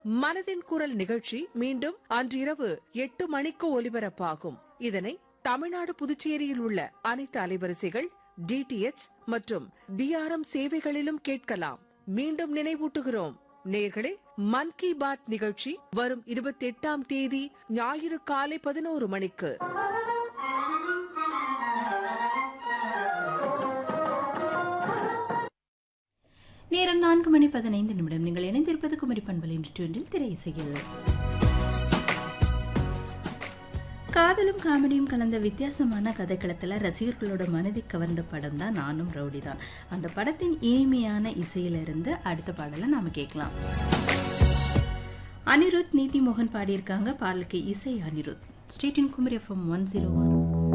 மனதின் குரல் நிகழ்ச்சி மீண்டும் அன்றிரவு எட்டு மணிக்கு ஒலிபரப்பாகும் இதனை தமிழ்நாடு புதுச்சேரியில் உள்ள அனைத்து அலைவரிசைகள் டிடிஎச் மற்றும் டிஆர்எம் சேவைகளிலும் கேட்கலாம் மீண்டும் நினைவூட்டுகிறோம் நேர்களே மன் கி பாத் நிகழ்ச்சி வரும் இருபத்தி எட்டாம் தேதி ஞாயிறு காலை பதினோரு மணிக்கு நேரம் நான்கு மணி பதினைந்து நிமிடம் நீங்கள் இணைந்திருப்பது குமரி பண்பலை ஒன்றில் திரை இசையில் காதலும் காமெடியும் கலந்த வித்தியாசமான கதைக்களத்தில் ரசிகர்களோட மனதை கவர்ந்த படம் தான் நானும் ரவுடி தான் அந்த படத்தின் இனிமையான இசையிலிருந்து அடுத்த பாடலை நாம கேட்கலாம் அனிருத் நீதி மோகன் பாடியிருக்காங்க பாடலுக்கு இசை அனிருத் ஸ்டேட்டின் Kumari FM one zero one